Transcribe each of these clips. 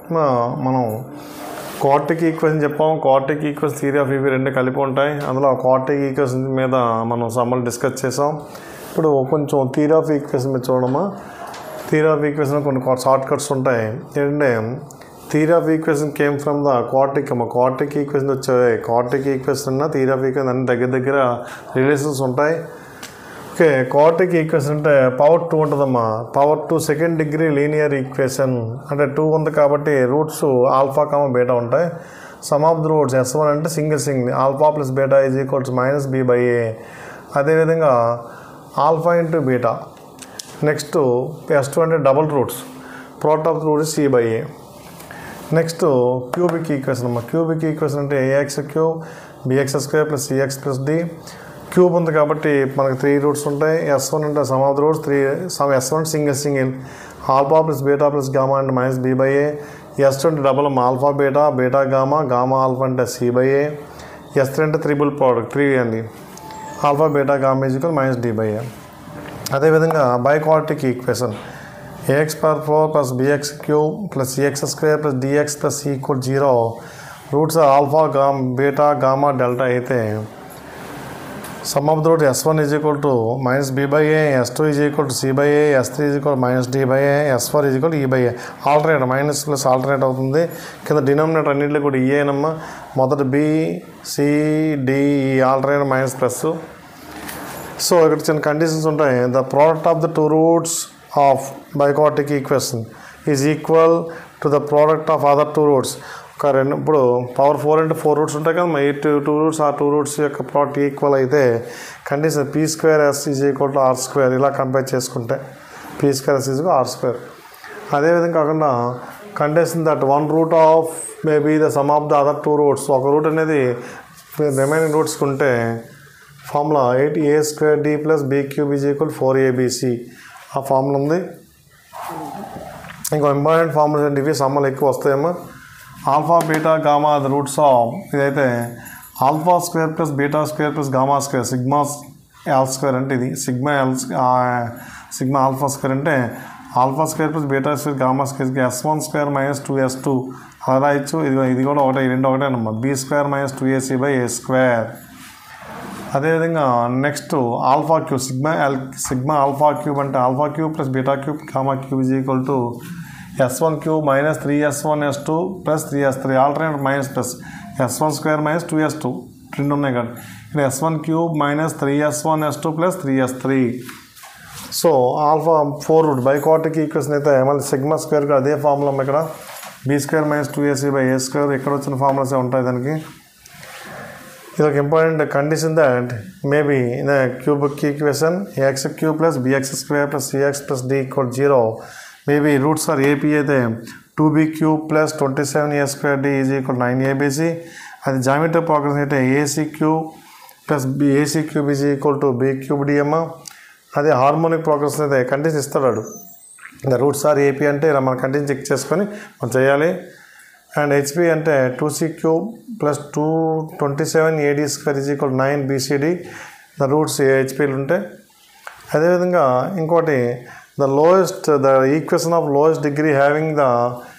మనం కార్టిక్ ఈక్వేషన్ చెప్పాం కార్టిక్ equation theory of ఇవి రెండు కలిపి ఉంటాయి అందులో కార్టిక్ ఈక్వేషన్ మీద మనం సమ్మలు డిస్కస్ చేసాం ఇప్పుడు కొంచెం థియరీ ఆఫ్ ఈక్వేషన్ మీద చూడమా థియరీ ఆఫ్ ఈక్వేషన్ కొన్ని షార్ట్ కట్స్ ఉంటాయి ఏంటంటే theory of equation came from the quadratic అమ్మ కార్టిక్ ఈక్వేషన్ వచ్చాయి కార్టిక్ ఈక్వేషన్ ఉన్న థియరీ ఆఫ్ ఈక్వేషన్ అన్ని దగ్గర దగ్గర రిలేషన్స్ ఉంటాయి ఓకే కార్టిక్ ఈక్వేషన్ అంటే పవర్ టూ ఉంటుందమ్మా power two second degree linear equation అంటే టూ ఉంది కాబట్టి రూట్స్ ఆల్ఫా కామ బీటా ఉంటాయి sum of the roots S one అంటే single single alpha plus beta is equals minus be by A అదేవిధంగా alpha into beta next S two అంటే double roots product of root C by A next cubic equation అమ్మ cubic equation అంటే AX cube BX square plus CX plus D cube ఉంది కాబట్టి మనకి three roots ఉంటాయి S one అంటే sum of the roots three sum S one single single alpha plus beta plus gamma అంటే minus be by A S two అంటే double alpha beta beta gamma gamma alpha అంటే C by A S three అంటే triple product three అండి alpha beta gamma equal minus D by A అదేవిధంగా biquadratic equation AX power four plus BX cube plus CX square plus DX plus equal zero roots alpha gamma beta gamma delta అయితే sum of the root S one is equal to minus B by A S two is equal to C by A S three is equal minus D by A S four is equal E by A alternate minus plus alternate అవుతుంది కింద denominator అన్నింటిలో కూడా ఈఏనమ్మా మొదట B C D E alternate minus plus so ఇక్కడ చిన్న conditions ఉంటాయి the product of the two roots of biquadratic equation is equal to the product of other two roots ఒక రెండు ఇప్పుడు పవర్ ఫోర్ అంటే ఫోర్ రూట్స్ ఉంటాయి కదా eight two roots ఆ టూ రూట్స్ యొక్క ప్రోడక్ట్ ఈక్వల్ అయితే condition P square S is equal to R square ఇలా కంపేర్ చేసుకుంటే P square S is R square అదేవిధంగా కాకుండా condition that one root of maybe the sum of the other two roots ఒక root అనేది remaining రూట్స్కి ఉంటే formula eight A square D plus B cube is equal four ABC ఆ formula ఉంది ఇంకో important formulas అంటే ఇవి సమ్మలు ఎక్కువ వస్తాయేమో alpha beta gamma the roots of ఇదైతే alpha square plus beta square plus gamma square sigma L square అంటే ఇది sigma L sigma alpha square అంటే alpha square plus beta square gamma square S one square minus two S two అలా రాయొచ్చు ఇది ఇది కూడా ఒకటే ఈ రెండు ఒకటే అనమాట B square minus two AC by A square అదేవిధంగా next alpha cube sigma L sigma alpha cube అంటే alpha cube plus beta cube gamma cube is equal to S one cube minus three S one S two plus three S three alternate minus plus S one square minus two S two రెండు ఉన్నాయి కదా ఇక్కడ S one cube minus three S one S two plus three S three so alpha four root biquadratic equation అయితే మళ్ళీ sigma స్క్వేర్గా అదే formula ఉంది ఇక్కడ B square minus two AC by A square ఇక్కడ వచ్చిన ఫార్ములాసే ఉంటాయి దానికి ఇది ఒక important condition that maybe in cubic equation X cube plus BX square plus CX plus D equal zero maybe roots are AP అయితే two B cube plus twenty seven A square D is equal nine ABC అది geometry progress అయితే AC cube plus B AC cube is equal to B cube DM అదే harmonic progress అయితే condition ఇస్తాడు the roots are AP అంటే ఇలా మన condition check చేసుకొని మనం చేయాలి అండ్ హెచ్పి అంటే two C cube plus two twenty seven AD square is equal nine BCD the roots హెచ్పిలు ఉంటాయి అదేవిధంగా ఇంకోటి the lowest the equation of lowest degree having the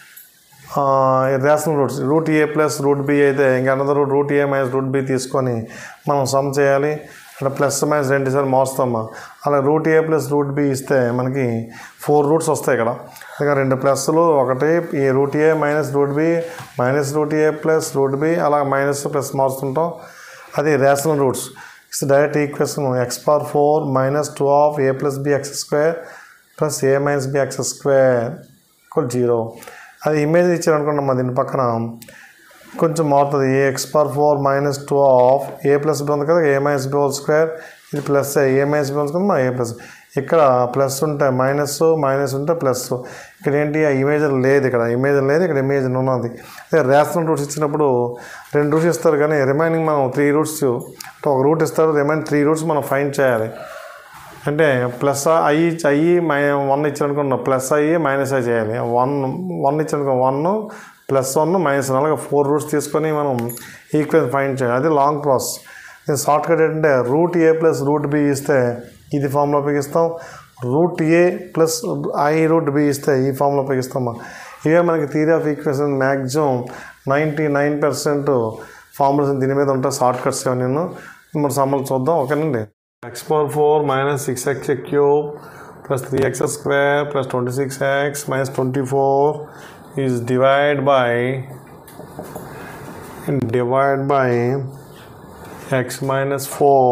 rational roots root A plus root B అయితే ఇంకా another root root A minus root B తీసుకొని మనం some చేయాలి ఇక్కడ ప్లస్ మైనస్ రెండు సార్లు మార్చుతామా అలా root A plus root B ఇస్తే మనకి ఫోర్ రూట్స్ వస్తాయి ఇక్కడ ఇంకా రెండు ప్లస్లు ఒకటి ఈ root A minus root B minus root A plus root B అలా మైనస్ ప్లస్ మార్చుతుంటాం అది rational roots it's direct equation X power four minus two of A plus B X square plus A minus B X square equal zero అది image ఇచ్చారనుకున్నాం మా దీని పక్కన కొంచెం మారుతుంది A X power four minus two of A plus B ఉంది కదా A minus B whole square ఇది ప్లస్ ఏ మైనస్ బి ఉంది కదా ఏ ప్లస్ ఇక్కడ ప్లస్ ఉంటే మైనస్ మైనస్ ఉంటే ప్లస్ ఇక్కడ ఏంటి ఆ ఇమేజ్ లేదు ఇక్కడ ఇమేజ్ లేదు ఇక్కడ ఇమేజ్ ఉన్నది అదే రేషనల్ రూట్స్ ఇచ్చినప్పుడు రెండు రూట్స్ ఇస్తారు కానీ రిమైనింగ్ మనం త్రీ రూట్స్ అంటే ఒక రూట్ ఇస్తారు రిమైనింగ్ త్రీ రూట్స్ మనం ఫైండ్ చేయాలి అంటే ప్లస్ అయ్యి అయ్యి మై వన్ ఇచ్చారనుకున్నా ప్లస్ అయ్యి మైనస్ అయ్యి చేయాలి వన్ వన్ ఇచ్చారనుకో one plus one minus one అలాగే ఫోర్ రూట్స్ తీసుకొని మనం ఈక్వేషన్ ఫైండ్ చేయాలి అది లాంగ్ ప్రాసెస్ నేను షార్ట్ కట్ ఏంటంటే root A plus root B ఇస్తే ఇది ఫామ్లో ఉపయోగిస్తాం root A plus I root B ఇస్తే ఈ ఫామ్లో ఉపయోగిస్తాం ఇవే మనకి theory of equation maximum ninety nine percent formulas దీని మీద ఉంటాయి షార్ట్ కట్స్ నేను మరి సమ్మలు చూద్దాం ఓకేనండి X power four minus six X cube plus three X square plus twenty six X minus twenty four is divide by divide by x minus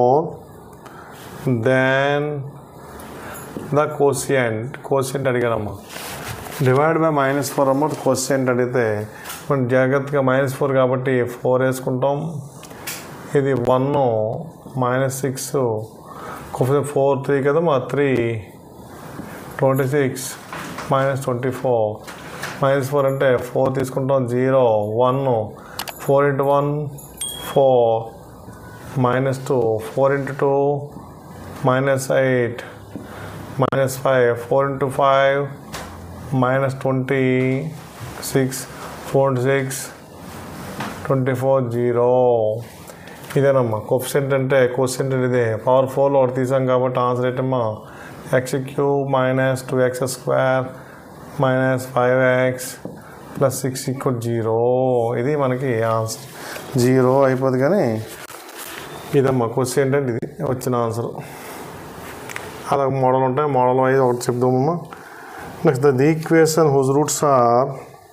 4 then the quotient quotient అడిగారమ్మా divide by minus four అమ్మ question అడిగితే మనం జాగ్రత్తగా minus four కాబట్టి four వేసుకుంటాం ఇది one minus six four three కదమ్మా three twenty six minus twenty four minus four అంటే ఫోర్ తీసుకుంటాం zero one four into one four minus 2 4 into 2 minus 8 minus 5 4 into 5 minus 26 4 into 6 24 0 ఇదేనమ్మా కోఫిషియంట్ అంటే quotient ఇదే power ఫోర్లో ఒకటి తీసాం కాబట్టి ఆన్సర్ ఏంటమ్మా X cube minus two X square minus five X plus six equal zero ఇది మనకి ఆన్సర్ జీరో అయిపోద్ది కానీ ఇదమ్మా క్వశ్చన్ అంటే ఇది వచ్చిన ఆన్సర్ అలా మోడల్ ఉంటాయి మోడల్ వైజ్ ఒకటి చెప్దామమ్మా next the equation whose roots are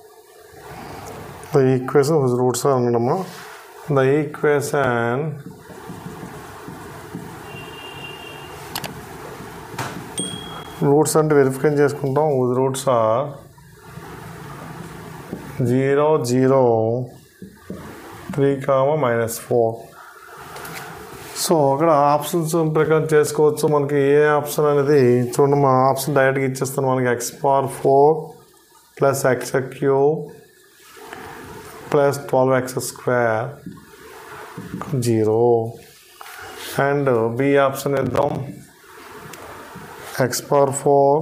the equation whose roots are అన్నమ్మా ద ఈక్వేషన్ రూట్స్ అంటే వెరిఫికేషన్ చేసుకుంటాం whose roots are zero zero three comma minus four so అక్కడ ఆప్షన్స్ ప్రకారం చేసుకోవచ్చు మనకి ఏ ఆప్షన్ అనేది చూడండి మా ఆప్షన్ డైరెక్ట్గా ఇచ్చేస్తాను మనకి X power four plus X cube plus twelve X square zero and B option ఇద్దాం X power four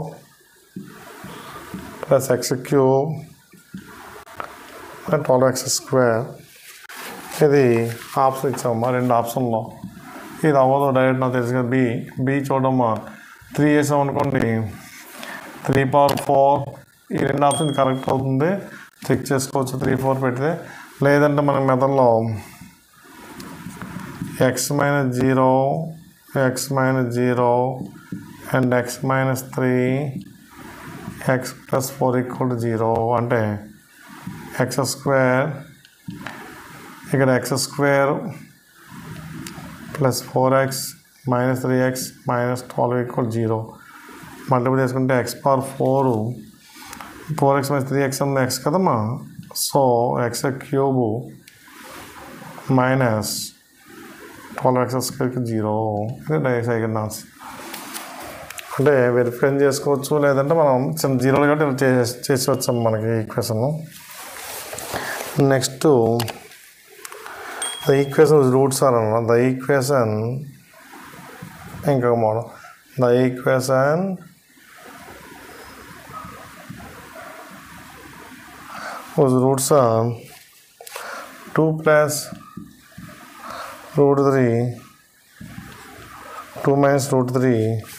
plus X cube and twelve X square ఇది ఆప్షన్ ఇచ్చామమ్మా రెండు ఆప్షన్లో ఇది అవ్వదు డైరెక్ట్ నాకు తెలుసు కదా బి బి చూడమ్మా త్రీ వేసాం అనుకోండి త్రీ పవర్ ఫోర్ ఈ రెండు ఆప్షన్ కరెక్ట్ అవుతుంది చెక్ చేసుకోవచ్చు త్రీ ఫోర్ పెడితే లేదంటే మన మెథడ్లో X minus zero X minus zero and X minus three X plus four equal to zero అంటే ఎక్స్ స్క్వేర్ ఇక్కడ X square plus four X minus three X minus twelve equal zero multiple చేసుకుంటే X power four four X minus three X ఉంది X కదమ్మా so X cube minus twelve X స్క్వేర్కి zero ఇది direct second answer అంటే verify చేసుకోవచ్చు లేదంటే మనం చిన్న జీరోలు కాబట్టి ఇలా చేసి చేసి వచ్చాం మనకి equation next the equation roots are అన్న ద ఈక్వేషన్ ఇంకొక model the equation whose roots are 2 plus root 3 2 minus root 3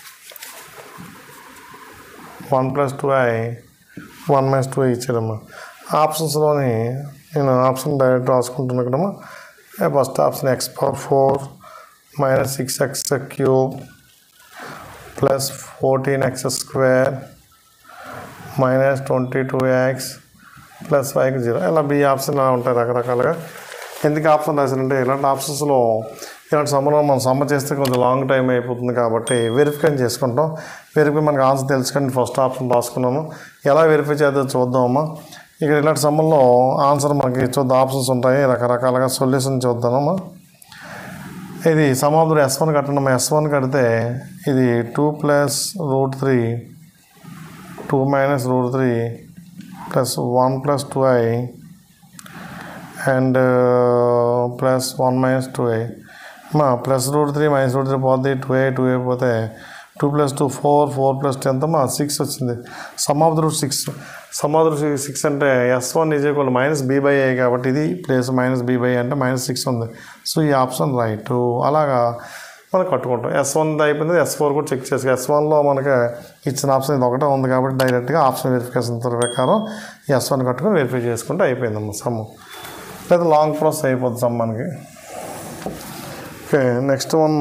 1 plus 2i 1 minus 2i ఇచ్చారమ్మా ఆప్షన్స్లోని నేను ఆప్షన్ డైరెక్ట్ రాసుకుంటున్నా కదమ్మా first option X power four minus six X cube plus fourteen X square minus twenty two X plus five zero ఇలా B option ఇలా ఉంటాయి రకరకాలుగా ఎందుకు ఆప్షన్ రాశారంటే ఇలాంటి ఆప్షన్స్లో ఇలాంటి సమ్మలో మనం సమ్మ చేస్తే కొంచెం లాంగ్ టైం అయిపోతుంది కాబట్టి వెరిఫై చేసుకుంటాం వెరిఫై మనకు ఆన్సర్ తెలుసుకొని ఫస్ట్ ఆప్షన్ రాసుకున్నాను ఎలా వెరిఫై చేద్దో చూద్దామమ్మా ఇక్కడ ఇలాంటి సమ్మల్లో ఆన్సర్ మనకి చూద్దాం ఆప్షన్స్ ఉంటాయి రకరకాలుగా సొల్యూషన్ చూద్దామమ్మా ఇది సమాధుడు ఎస్ వన్ కట్టడం ఎస్ వన్ కడితే ఇది two plus root three two minus root three plus one plus two I and plus one minus two I మా plus root three minus root three పోతే టూ ఏ టూ ఏ పోతే two plus two four four plus two ఎంత మా six వచ్చింది sum of the root six sum of the root six అంటే S one is equal minus be by A కాబట్టి ఇది place minus be by అంటే minus six ఉంది so ఈ option right అలాగా మనం కట్టుకుంటాం ఎస్ వన్ అయిపోయింది ఎస్ ఫోర్ కూడా చెక్ చేసుకో ఎస్ వన్లో మనకి ఇచ్చిన ఆప్షన్ ఇది ఒకటే ఉంది కాబట్టి డైరెక్ట్గా ఆప్షన్ వెరిఫికేషన్ ప్రకారం ఎస్ వన్ కట్టుకొని వెరిఫై చేసుకుంటే అయిపోయిందమ్మా సమ్ లేదా లాంగ్ ప్రాసెస్ అయిపోతుంది సమ్ మనకి ఓకే నెక్స్ట్ వన్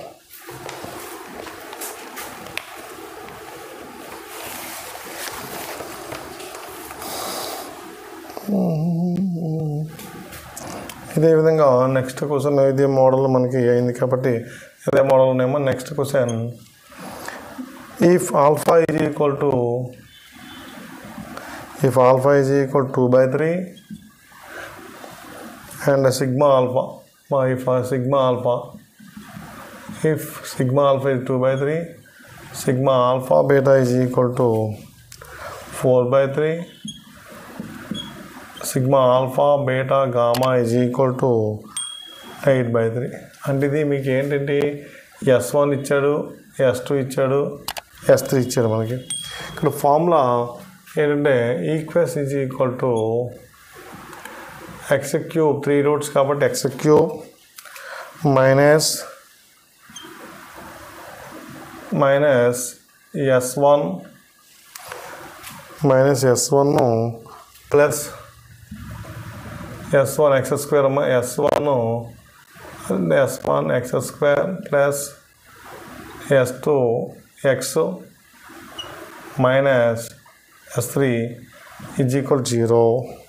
ఇదే విధంగా నెక్స్ట్ క్వశ్చన్ ఇదే మోడల్ మనకి అయింది కాబట్టి ఇదే మోడల్ ఉన్నాయేమో next question if alpha is equal to if alpha is equal two by three and sigma alpha if sigma alpha if sigma alpha is 2 by 3 sigma alpha beta is equal to 4 by 3 sigma alpha beta gamma is equal to 8 by 3 అంటే ఇది మీకు ఏంటంటే S one ఇచ్చాడు S two ఇచ్చాడు S three ఇచ్చాడు మనకి ఇక్కడ formula ఏంటంటే ఈక్వెస్ is equal to X cube three roots కాబట్టి X cube minus minus S one minus S one plus S one X square S one S one X square plus S two X minus S three is equal zero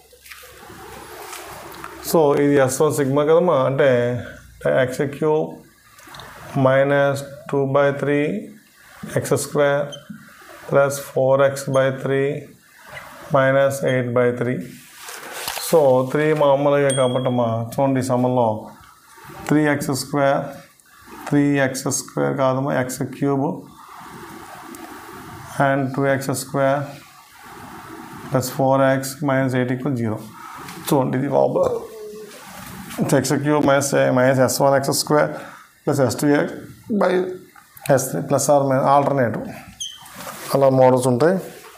so ఇది S one sigma కదమ్మా అంటే X cube minus two by three X square plus four X by three minus eight by three so three మామూలుగా కాబట్టి మా చూడండి సమయంలో three X square three X square కాదమ్మా X cube and two X square plus four X minus eight equal zero చూడండి ఇది X cube minus minus S one X square plus S two X by S three plus or minus alternative అలా models ఉంటాయి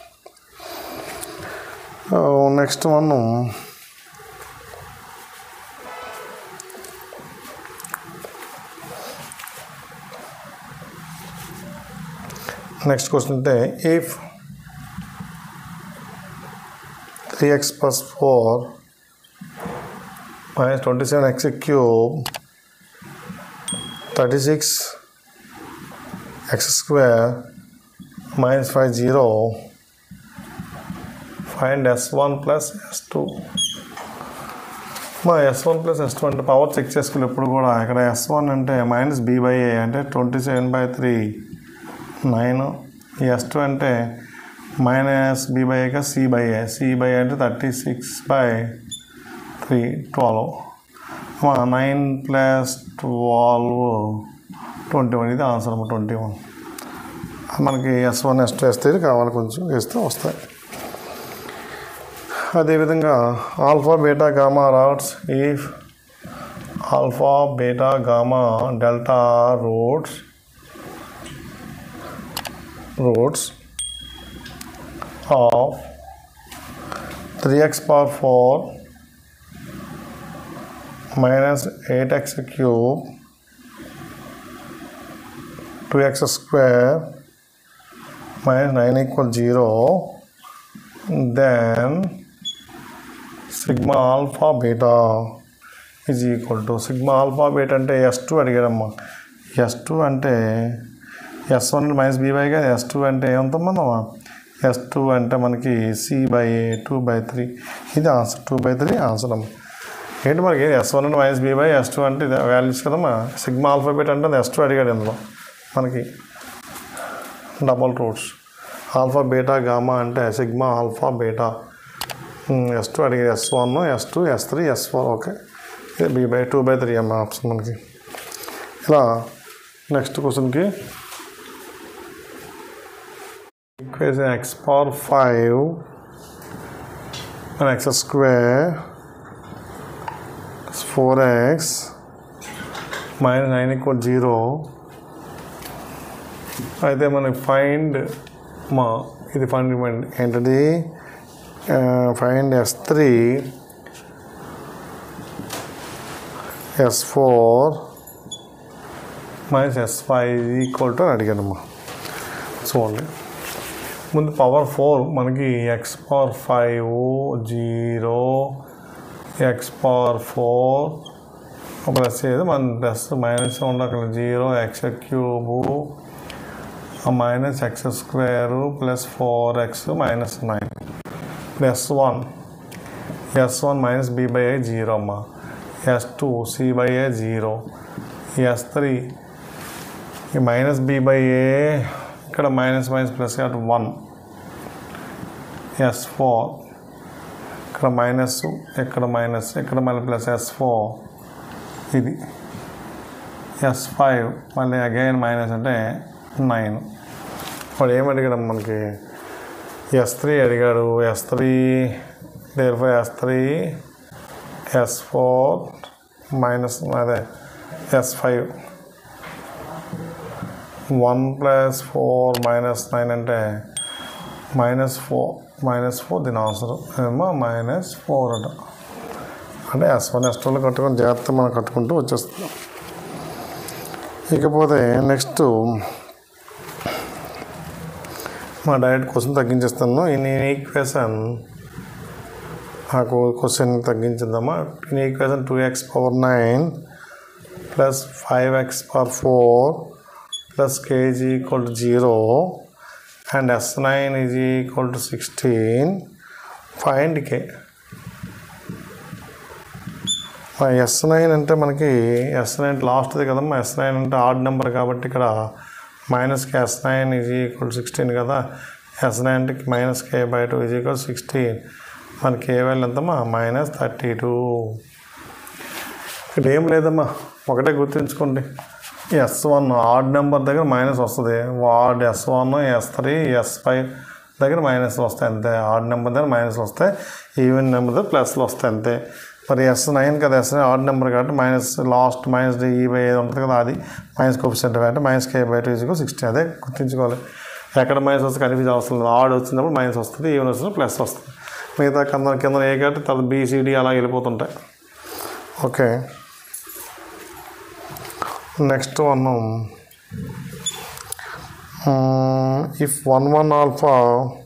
next మనం next question అంటే if three X plus four minus twenty seven x cube thirty six x square minus five zero find S one plus S two మా S one plus S two అంటే power check చేసుకుని ఎప్పుడు కూడా ఇక్కడ S one అంటే minus be by ఏ అంటే twenty seven by three nine S two అంటే minus be by a c by a c by ఏ అంటే thirty six by three twelve nine plus twelve twenty one ఇది answer అమ్మ twenty one మనకి S one S two వేస్తే కావాలి కొంచెం వేస్తే వస్తాయి అదేవిధంగా alpha beta gamma roots if alpha beta gamma delta roots roads of 3x power 4 minus 8x cube 2x square minus 9 equal 0 then sigma alpha beta is equal to sigma alpha beta అంటే S two అడిగాడమ్మా S two అంటే S one minus be by కదా S two అంటే ఏమంతమ్మా S two అంటే మనకి c by a two by three ఇది answer two by three answer అమ్మ ఏంటి మనకి ఎస్ వన్ అంటే minus be by S two అంటే వాల్యూస్ కదమ్మా సిగ్మా ఆల్ఫాబెట్ అంటే ఎస్ టూ అడిగాడు ఇందులో మనకి double roots alpha beta gamma అంటే sigma alpha beta S two అడిగాడు yes one S two S three S four okay ఇది b by two by three అమ్మ ఆప్షన్ మనకి ఇలా నెక్స్ట్ క్వశ్చన్కి equation x power 5 and x square is 4x minus 9 equal 0 అయితే మనకి find మా ఇది ఫైండ్ ఏంటది find S three S four minus S five equal to అని అడిగానమ్మా చూడండి ముందు పవర్ ఫోర్ మనకి X power five zero x power four plus ఏదో మన ప్లస్ మైనస్ ఉండక్కడ zero x cube minus x square plus four X minus nine S one S one minus B by A zero అమ్మా S two C by A zero S three ఈ minus B by a ఇక్కడ minus minus plus కాబట్టి one S four ఇక్కడ minus ఇక్కడ minus ఇక్కడ మళ్ళీ plus S four ఇది S five మళ్ళీ అగైన్ మైనస్ అంటే నైన్ వాడు ఏం అడిగాడు మనకి ఎస్ త్రీ అడిగాడు S three there five S three S four minus అదే S five one plus four minus nine అంటే మైనస్ ఫోర్ మైనస్ ఫోర్ దీని అవసరం ఏమో మైనస్ ఫోర్ అట అంటే ఎస్ వన్ ఎస్ టూలో కట్టుకొని జాగ్రత్త మనం కట్టుకుంటూ వచ్చేస్తున్నాం ఇకపోతే నెక్స్ట్ మా డైరెక్ట్ క్వశ్చన్ తగ్గించేస్తాను ఇన్ ఈక్వేషన్ నాకు క్వశ్చన్ తగ్గించుద్దామా in equation two x power nine plus five x power four plus k equal to zero and S nine is equal to sixteen find k S nine అంటే మనకి S nine లాస్ట్ది కదమ్మా S nine అంటే odd number కాబట్టి ఇక్కడ మైనస్కి S nine is equal sixteen కదా S నైన్కి minus k by two is equal sixteen మనకి కే వాల్యూ ఎంతమ్మా మైనస్ థర్టీ టూ ఇక్కడ ఏం లేదమ్మా ఒకటే గుర్తుంచుకోండి ఎస్ వన్ ఆడ్ నెంబర్ దగ్గర మైనస్ వస్తుంది వార్డ్ S one S three S five దగ్గర మైనస్ వస్తాయి అంతే ఆడ్ నెంబర్ దగ్గర మైనస్ వస్తాయి ఈవెన్ నెంబర్ దగ్గర ప్లస్లు వస్తాయి అంతే మరి ఎస్ నైన్ కదా ఎస్ నైన్ ఆడ్ నెంబర్ కాబట్టి మైనస్ లాస్ట్ మైనస్ ఈ బై ఏది ఉంటుంది కదా అది మైనస్ కోఫిషియంట్ అంటే మైనస్ కే బై టూ ఈజ్కో సిక్స్టీ అదే గుర్తుంచుకోవాలి ఎక్కడ మైనస్ వస్తే కన్ఫ్యూజ్ అవసరం లేదు ఆడ్ వచ్చినప్పుడు మైనస్ వస్తుంది ఈవెన్ వచ్చినప్పుడు ప్లస్ వస్తుంది మిగతా కింద కింద ఏ కాబట్టి తర్వాత బీసీడీ అలా వెళ్ళిపోతుంటాయి okay next one if one one alpha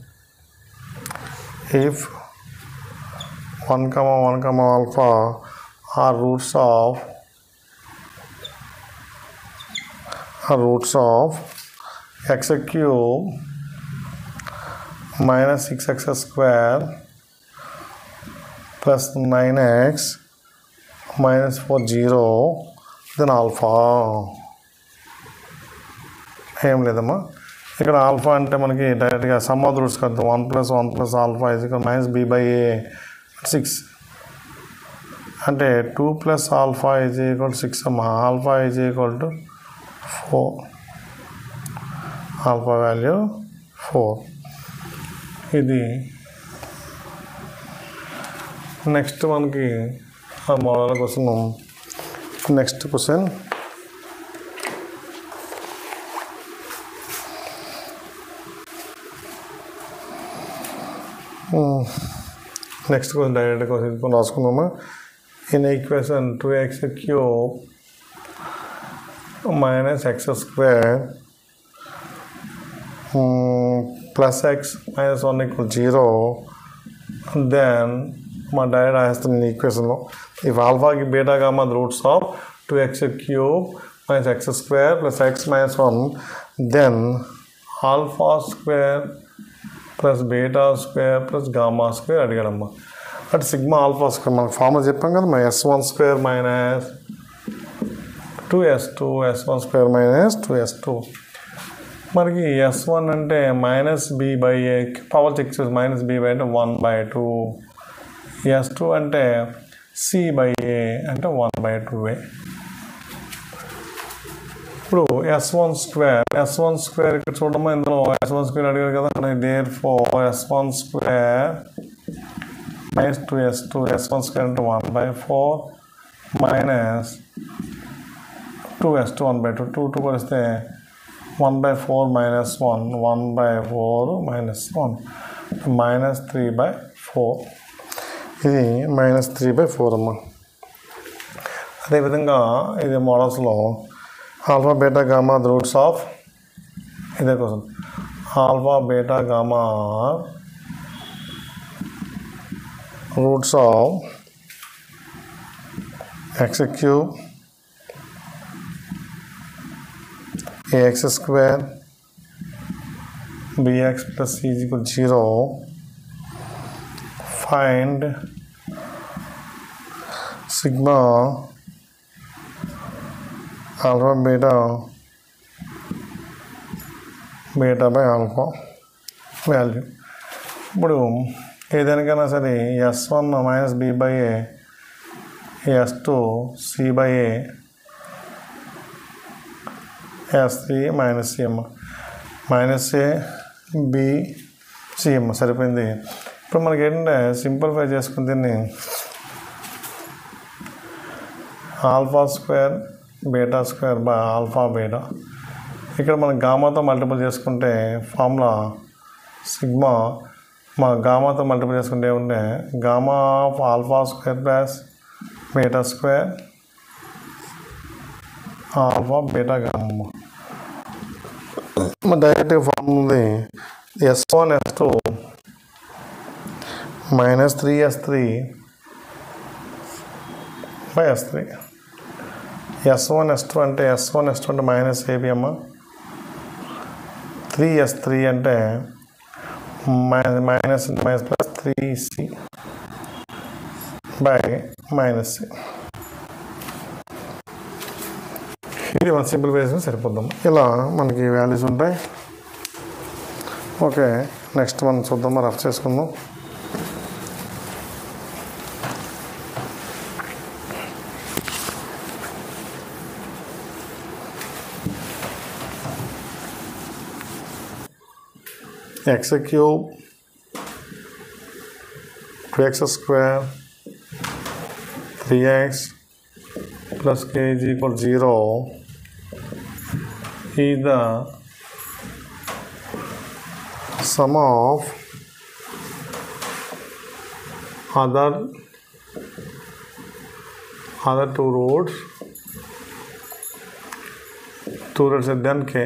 if one comma one comma alpha are roots of are roots of X cube minus six x square plus nine x minus four zero then alpha ఏం లేదమ్మా ఇక్కడ alpha అంటే మనకి డైరెక్ట్గా sum of roots కదా one plus one plus alpha is ఇక్కడ minus B by a six అంటే two plus alpha is equal six అమ్మా alpha is equal to four alpha value four ఇది నెక్స్ట్ మనకి model question next question next question direct question ఇప్పుడు రాసుకుందామా in equation two x cube minus x square plus x minus one equal zero then మా direct రాస్తాను ఈ ఈక్వేషన్లో if ఆల్ఫాకి beta gamma roots of two x cube minus x square plus x minus one then alpha square plus beta square plus gamma square అడిగాడమ్మా అటు sigma alpha square మనకు formula చెప్పాం కదా మా S one square minus two S two S one square minus two S two మనకి S one అంటే minus B by a power check చేసి minus B by అంటే one by two S two అంటే C by ఏ అంటే one by two a ఇప్పుడు S one square S one square ఇక్కడ చూడమ్మా ఇందులో ఎస్ వన్ స్క్వేర్ అడిగారు కదా there four S one square minus two S two S one square అంటే one by four minus two S two one by two two two కలిస్తే one by four minus one one by four minus one minus three by four ఇది minus three by four అమ్మా అదేవిధంగా ఇది మోడల్స్లో alpha beta gamma roots of ఇదే కోసం alpha beta gamma roots of X cube a x square bx plus c is equal to 0 find sigma alpha beta beta by alpha value ఇప్పుడు ఏదైనా సరే S one minus B by A S two C by A S three minus CM minus a b CM సరిపోయింది ఇప్పుడు మనకి ఏంటంటే simplify చేసుకుని దీన్ని alpha square beta square by alpha beta ఇక్కడ మనం గామాతో మల్టిపుల్ చేసుకుంటే ఫార్ములా సిగ్మా మా గామాతో మల్టిపుల్ చేసుకుంటే ఏముంటే gamma of alpha square plus beta square alpha beta gamma మన డైరెక్ట్ ఫార్మ్ ఉంది S one S two minus three S three by S three S one S two అంటే S one S two అంటే minus a b అమ్మ three S three అంటే minus minus minus plus three c by minus c ఇది మన simple వేసిన సరిపోద్దాం ఇలా మనకి values ఉంటాయి ఓకే నెక్స్ట్ మనం చూద్దాం రఫ్ చేసుకుందాం x cube two X square three x plus k is equal to 0 is the sum of other other two roots two roots than k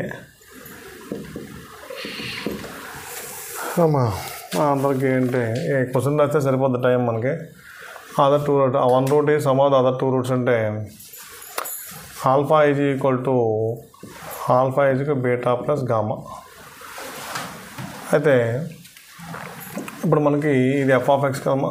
అమ్మా అందరికి ఏంటి ఏ క్వశ్చన్ రాస్తే సరిపోద్ది టైం మనకి other two root one root ఈ sum of other two roots అంటే alpha is equal to alpha is beta plus gamma అయితే ఇప్పుడు మనకి ఇది ఎఫ్ ఆఫ్ ఎక్స్ కదమ్మా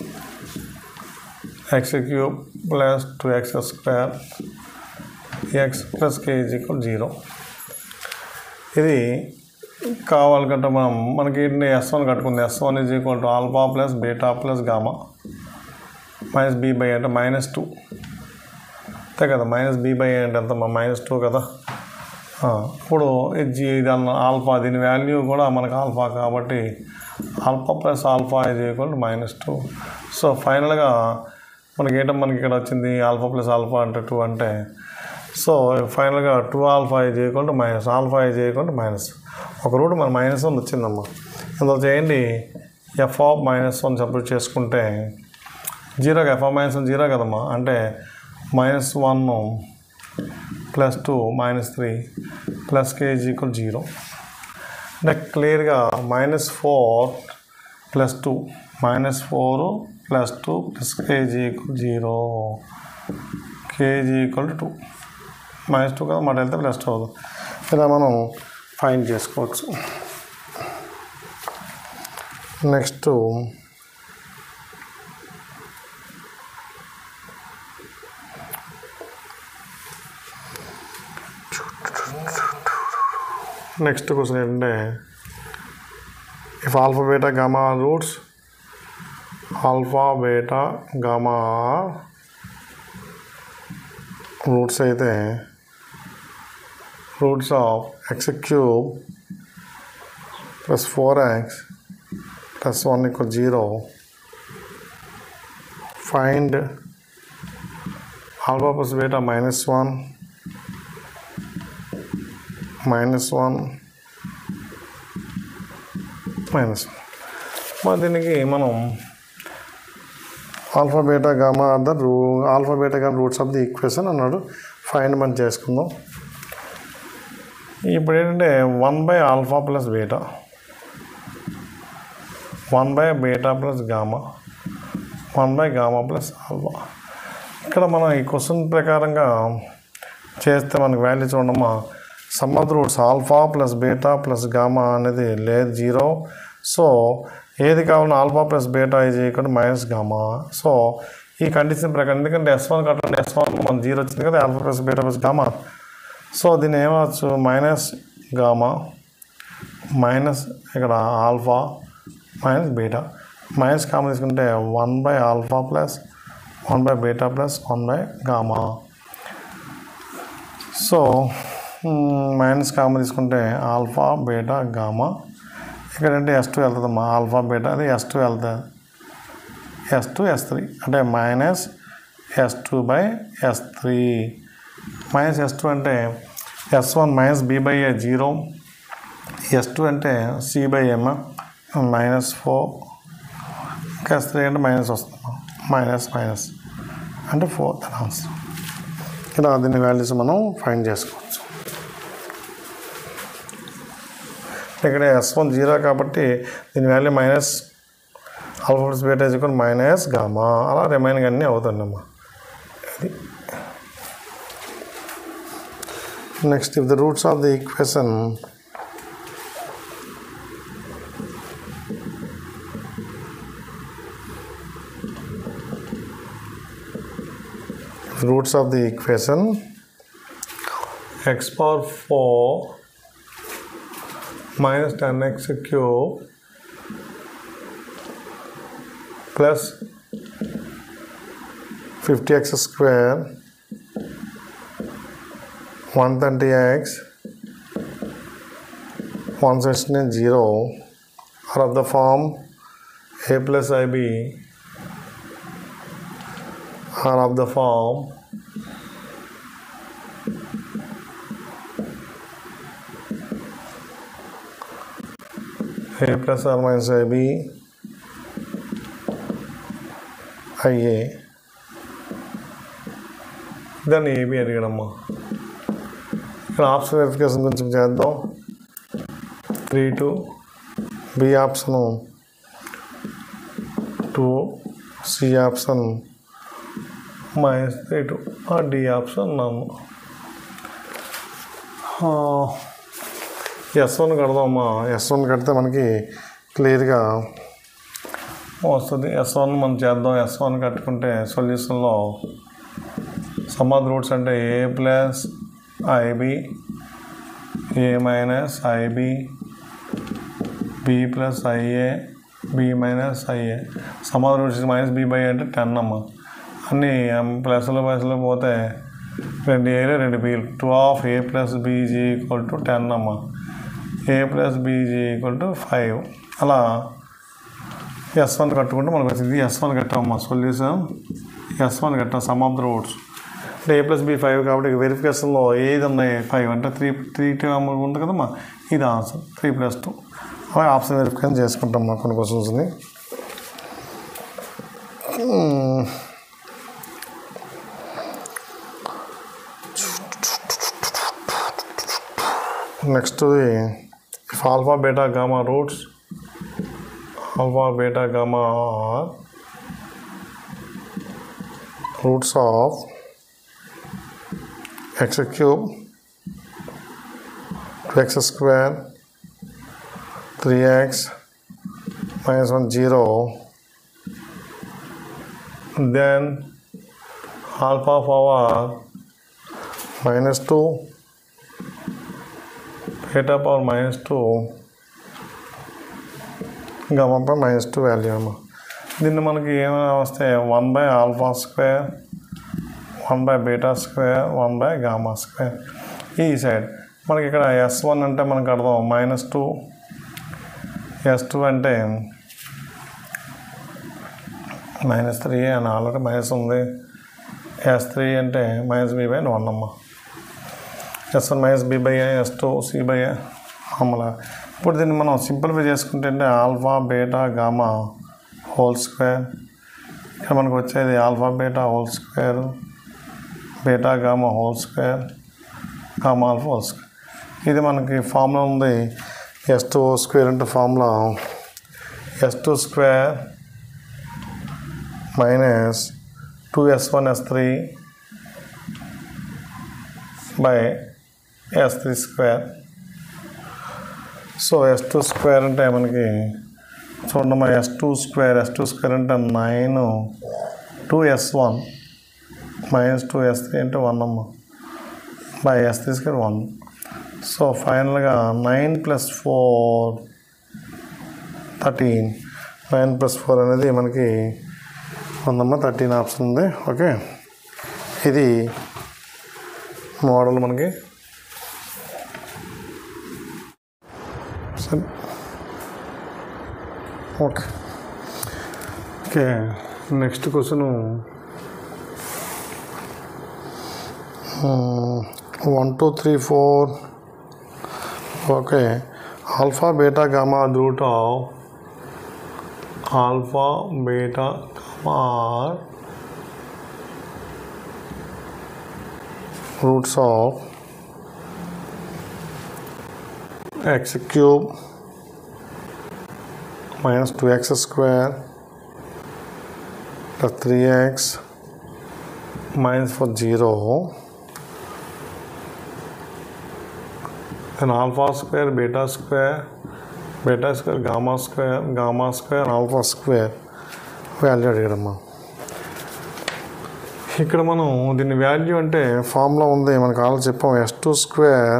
x cube plus two X square x plus k is equal zero ఇది కావాలకంటే మనం మనకి ఎస్ వన్ కట్టుకుంది S one is equal to alpha plus beta plus gamma minus be by అంటే మైనస్ టూ అంతే కదా minus be by అంటే ఎంత మైనస్ టూ కదా ఆ, ఇప్పుడు ఇది జీ- ఇది అన్న ఆల్ఫా దీని వాల్యూ కూడా మనకు ఆల్ఫా కాబట్టి ఆల్ఫా ప్లస్ ఆల్ఫా ఇది equal to minus two so ఫైనల్గా మనకి ఏంటో మనకి ఇక్కడ వచ్చింది ఆల్ఫా ప్లస్ ఆల్ఫా అంటే టూ అంటే సో ఫైనల్గా టూ ఆల్ఫా ఇది ఈక్వల్ టు మైనస్ ఆల్ఫా ఇది ఈక్వల్ టు మైనస్ ఒక రూట్ మన మైనస్ వన్ వచ్చిందమ్మా ఇందులో చేయండి f of minus one separate చేసుకుంటే జీరోగా f of minus one zero కదమ్మా అంటే minus one plus two minus three plus k equal zero అంటే క్లియర్గా minus four plus two minus four plus two plus k equal zero k equal two minus two కదా మాట వెళ్తే plus two అవుతుంది ఇలా మనం ఫైండ్ చేసుకోవచ్చు నెక్స్ట్ నెక్స్ట్ క్వశ్చన్ ఏంటంటే if alpha beta gamma roots alpha beta gamma roots అయితే roots of X cube plus four x plus one equal zero find alpha plus beta minus one minus one minus మరి దీనికి మనం alpha beta gamma are the రూ alpha beta gamma roots of the equation అన్నాడు find మనం చేసుకుందాం ఇప్పుడు ఏంటంటే one by alpha plus beta one by beta plus gamma one by gamma plus alpha ఇక్కడ మనం ఈ క్వశ్చన్ ప్రకారంగా చేస్తే మనకు వాల్యూ చూడమ్మా sum of roots alpha plus beta plus gamma అనేది లేదు జీరో సో ఏది కావాలన్నా alpha plus beta is equal minus gamma so ఈ కండిషన్ ప్రకారం ఎందుకంటే ఎస్ వన్ కట్టండి ఎస్ వన్ మన జీరో వచ్చింది కదా alpha plus beta plus gamma so దీన్ని ఏమవచ్చు మైనస్ గామా మైనస్ ఇక్కడ alpha minus beta minus common తీసుకుంటే one by alpha plus one by beta plus one by gamma so minus common తీసుకుంటే alpha beta gamma ఇక్కడంటే S two వెళ్తుందమ్మా alpha beta అది S two వెళ్తుంది S two S three అంటే minus S two by S three minus S two అంటే S one minus B by A zero S two అంటే C by M minus four ఇంకా S three అంటే minus వస్తుంది minus minus అంటే four దాని answer ఇలా దీని వాల్యూస్ మనం ఫైండ్ చేసుకోవచ్చు ఇక్కడ ఎస్ వన్ జీరో కాబట్టి దీని వాల్యూ మైనస్ ఆల్ఫాబెట్స్ బీటా కూడా మైనస్ గామా అలా రిమైనింగ్ అన్నీ అవుతుందమ్మా అది next if the roots of the equation roots of the equation x power 4 minus 10x cube plus 50x square 130x 169 0 are of the form a plus ib are of the form a plus or minus ab ia దాన్ని AB అడిగాడమ్మా ఇక్కడ option verification కొంచెం చేద్దాం three two B option two C option minus three two ఆ D option నన్ను S one కడదామా S one కడితే మనకి క్లియర్గా వస్తుంది ఎస్ వన్ మనం చేద్దాం ఎస్ వన్ కట్టుకుంటే సొల్యూషన్లో సమాధ్ రూట్స్ అంటే A plus iB A minus iB B plus iA B minus iA సమాధ్ రూట్స్ మైనస్ బి బై అంటే టెన్ అమ్మ అన్నీ ప్లస్లు ప్లస్లు పోతే రెండు ఏలు రెండు బీలు two of A plus BG equal to ten అమ్మ A plus BG equal to five అలా ఎస్ వన్ కట్టుకుంటే మనకు వచ్చింది ఎస్ వన్ కట్టామమ్మా సొల్యూషన్ ఎస్ వన్ కట్టాం సమ్ ఆఫ్ ద రూట్స్ అంటే ఏ ప్లస్ బి ఫైవ్ కాబట్టి వెరిఫికేషన్లో ఏది ఉన్నాయి ఫైవ్ అంటే త్రీ త్రీ టూ ఉంది కదమ్మా ఇది ఆన్సర్ త్రీ ప్లస్ టూ అలా ఆప్షన్ వెరిఫికేషన్ చేసుకుంటాం మా కొన్ని క్వశ్చన్స్ని next if alpha beta gamma roots alpha beta gamma are roots of x cube 2x square 3x minus 1 0 then alpha power minus 2 beta power minus 2 gamma power minus 2 value అమ్మ దీన్ని మనకి ఏమైనా వస్తే one by alpha square one by beta square one by gamma square ఈ side మనకి ఇక్కడ S one అంటే మనకు అర్థం మైనస్ టూ ఎస్ టూ అంటే మైనస్ త్రీ అని ఆల్రెడీ మైనస్ ఉంది ఎస్ త్రీ అంటే మైనస్ బి బై వన్ అమ్మ S one minus B by S two C by అమ్మలా ఇప్పుడు దీన్ని మనం సింప్లిఫై చేసుకుంటే అంటే alpha beta gamma whole square ఇక్కడ మనకు వచ్చేది alpha beta whole square beta gamma whole square gamma alpha whole square ఇది మనకి ఫార్ములా ఉంది ఎస్ టూ స్క్వేర్ అంటే formula S two square minus two S one S three by S three square so S two square అంటే మనకి చూడండి మా S two square S two square అంటే nine two S one minus two S three అంటే one అమ్మ by S three square one so ఫైనల్గా nine plus four thirteen nine plus four అనేది మనకి ఉందమ్మా థర్టీన్ ఆప్షన్ ఉంది ఓకే ఇది model మనకి సరే okay okay next question one two three four okay alpha beta gamma root of alpha beta gamma are roots of X cube minus 2x square plus 3x minus for 0 then alpha square beta square beta square gamma square gamma square alpha square value అడిగాడమ్మా ఇక్కడ మనం దీని value అంటే formula ఉంది మనకు ఆల్రెడీ చెప్పాం S two square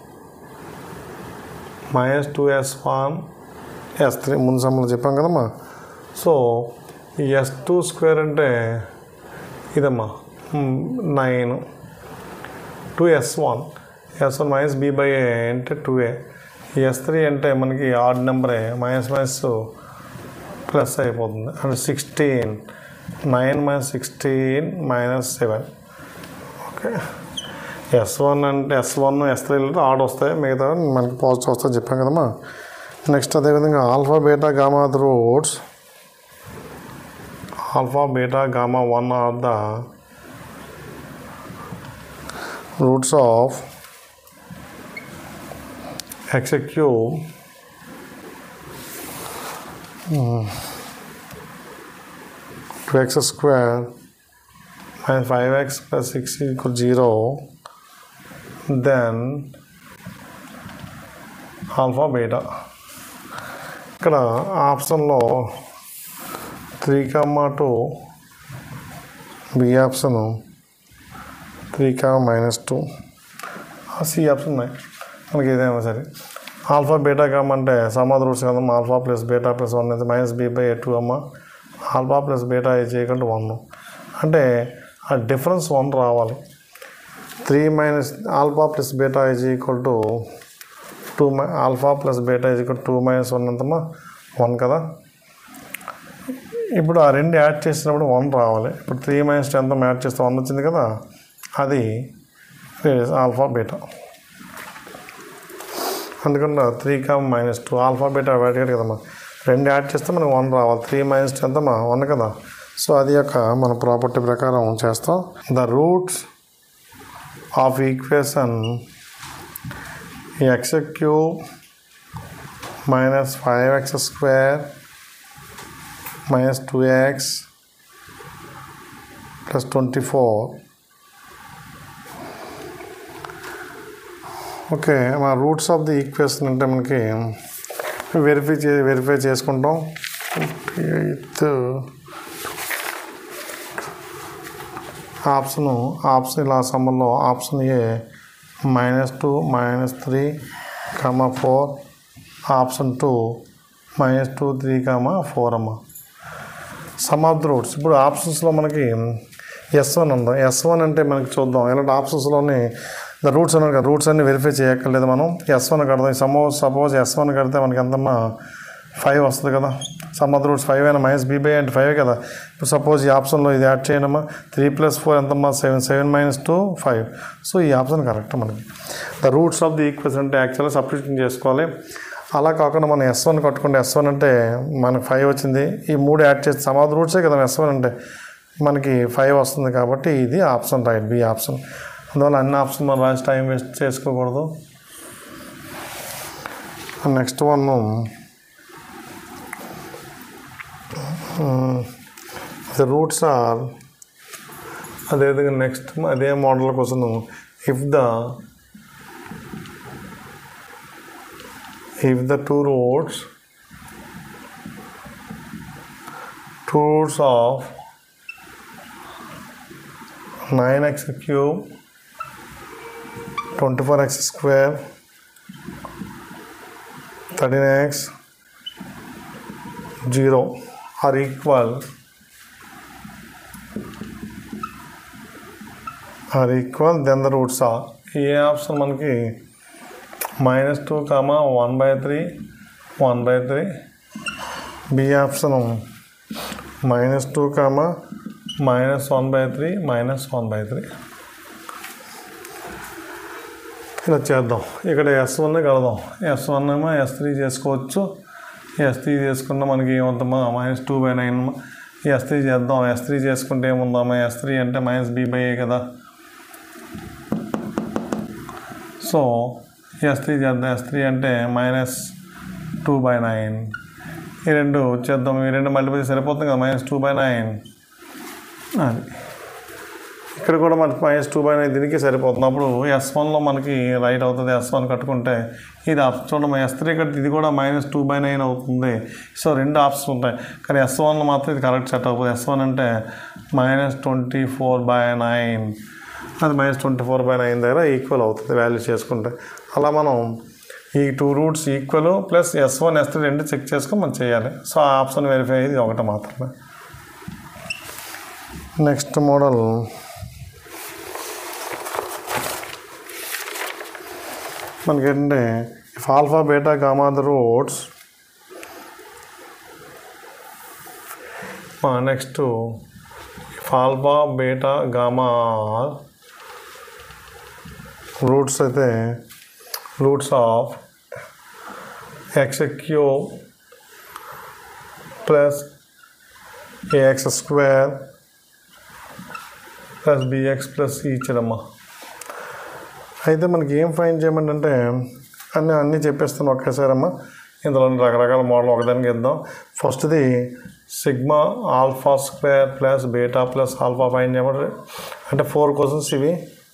minus two S one S three ముందు సమ్మలో చెప్పాం కదమ్మా సో ఈ ఎస్ టూ స్క్వేర్ అంటే ఇదమ్మా nine two S one S one minus B by ఏ అంటే టూ ఏ ఎస్ త్రీ అంటే మనకి ఆడ్ నెంబరే మైనస్ మైనస్ ప్లస్ అయిపోతుంది అంటే sixteen nine minus sixteen minus seven okay S one అంటే S one S three odd వస్తాయి మిగతా మనకి పాజిటివ్ వస్తాయి చెప్పాం కదమ్మా నెక్స్ట్ అదేవిధంగా alpha beta gamma roots alpha beta gamma one are the roots of X cube two X square minus five X plus six equal zero then alpha beta ఇక్కడ ఆప్షన్లో three comma two B option three comma minus two C option ఉన్నాయి మనకి ఏదైనా సరే alpha beta కామ్ అంటే సమాధ roots కదమ్మా alpha plus beta plus one అయితే మైనస్ బీ బై టూ అమ్మ alpha plus beta is equal to one అంటే ఆ డిఫరెన్స్ వన్ రావాలి three minus alpha plus beta is equal to two my alpha plus beta is equal two minus one ఎంతమ్మా one కదా ఇప్పుడు ఆ రెండు add చేసినప్పుడు వన్ రావాలి ఇప్పుడు త్రీ మైనస్ టెన్ యాడ్ చేస్తే వన్ వచ్చింది కదా అది ఆల్ఫా బీటా అందుకని three comma minus two alpha beta అడిగాడు కదమ్మా రెండు యాడ్ చేస్తే మనకు వన్ రావాలి త్రీ మైనస్ టెన్ మా వన్ కదా సో అది యొక్క మన ప్రాపర్టీ ప్రకారం చేస్తాం the roots of equation X cube minus five X square minus two X plus twenty four okay మా రూట్స్ ఆఫ్ ది ఈక్వేషన్ అంటే మనకి వెరిఫై చే వెరిఫై చేసుకుంటాం ఎయిత్ ఆప్షను ఆప్షన్ ఇలా సమ్మర్లో option A minus two minus three comma four option two minus two three comma four అమ్మ sum of the roots ఇప్పుడు ఆప్షన్స్లో మనకి ఎస్ వన్ ఉందాం ఎస్ వన్ అంటే మనకి చూద్దాం ఇలాంటి ఆప్షన్స్లోని ద రూట్స్ అన్నారు కదా రూట్స్ అన్ని వెరిఫై చేయక్కర్లేదు మనం ఎస్ వన్ కడదాం సపోజ్ సపోజ్ ఎస్ వన్ కడితే మనకి ఎంతమ్మా ఫైవ్ వస్తుంది కదా sum of the roots five అయినా మైనస్ బీ బై అంటే ఫైవ్ కదా ఇప్పుడు సపోజ్ ఈ ఆప్షన్లో ఇది యాడ్ చేయడమ్మా త్రీ ప్లస్ ఫోర్ ఎంతమ్మా seven seven minus two five so ఈ ఆప్షన్ కరెక్ట్ మనకి the roots of the equation అంటే యాక్చువల్గా సబ్స్టిట్యూషన్ చేసుకోవాలి అలా కాకుండా మనం ఎస్ వన్ కట్టుకుంటే ఎస్ వన్ అంటే మనకి ఫైవ్ వచ్చింది ఈ మూడు యాడ్ చేస్తే సమాధ రూట్సే కదా ఎస్ వన్ అంటే మనకి ఫైవ్ వస్తుంది కాబట్టి ఇది ఆప్షన్ రైట్ బి ఆప్షన్ అందువల్ల అన్ని ఆప్షన్ మనం రాసి టైం వేస్ట్ చేసుకోకూడదు next one the roots are అదేవిధంగా నెక్స్ట్ అదే మోడల్ కోసం if the if the two roads two roots of 9x cube 24x square 13x 0 are equal are equal then the roots are A option మనకి minus two comma one by three one by three B option minus two comma minus one by three minus one by three ఇలా చేద్దాం ఇక్కడ S one కలదాం S one ఏమో S three చేసుకోవచ్చు S three చేసుకుంటే మనకి ఏమవుతామా minus two by nine S three చేద్దాం ఎస్ త్రీ చేసుకుంటే ఏముందామా ఎస్ త్రీ అంటే మైనస్ బి బై ఏ కదా సో ఎస్ త్రీ చేద్దాం ఎస్ త్రీ అంటే మైనస్ టూ బై నైన్ ఈ రెండు చేద్దాం ఈ రెండు మల్టిపుల్ సరిపోతుంది కదా మైనస్ టూ బై నైన్ అది ఇక్కడ కూడా మనకి మైనస్ టూ బై నైన్ దీనికి సరిపోతుంది అప్పుడు ఎస్ వన్లో మనకి రైట్ అవుతుంది ఎస్ వన్ కట్టుకుంటే ఇది ఆప్ చూడండి ఎస్ త్రీ కట్టి ఇది కూడా మైనస్ టూ బై నైన్ అవుతుంది సో రెండు ఆప్షన్స్ ఉంటాయి కానీ ఎస్ వన్లో మాత్రం ఇది కరెక్ట్ సెట్ అవుతుంది ఎస్ వన్ అంటే minus twenty four by nine అది minus twenty four by nine దగ్గర ఈక్వల్ అవుతుంది వాల్యూ చేసుకుంటే అలా మనం ఈ two roots equal plus S one S three రెండు చెక్ చేసుకొని మనం చేయాలి సో ఆ ఆప్షన్ వెరిఫై అయ్యేది ఒకటి మాత్రమే నెక్స్ట్ మోడల్ మనకి ఏంటంటే if alpha beta gamma the roots next if alpha beta gamma roots అయితే roots of X cube plus AX square plus BX plus C ఇచ్చాడమ్మా అయితే మనకి ఏం ఫైన్ చేయమంటే అన్నీ అన్నీ చెప్పేస్తాను ఒకేసారమ్మా ఇందులో రకరకాల మోడల్ ఒకదానికి ఇద్దాం ఫస్ట్ది sigma alpha square plus beta plus alpha fine చేయమంటారు అంటే ఫోర్ క్వశ్చన్స్ ఇవి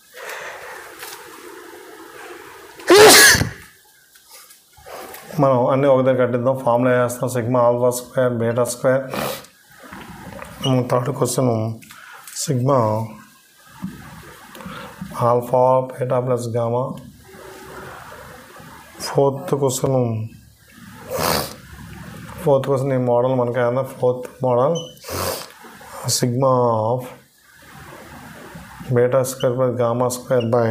మనం అన్నీ ఒకదానికి కట్టిద్దాం ఫార్ములా వేస్తాం sigma alpha square beta square third question sigma alpha beta plus gamma fourth question fourth question ఈ మోడల్ మనకి ఏమన్నా fourth model sigma of beta square plus gamma square by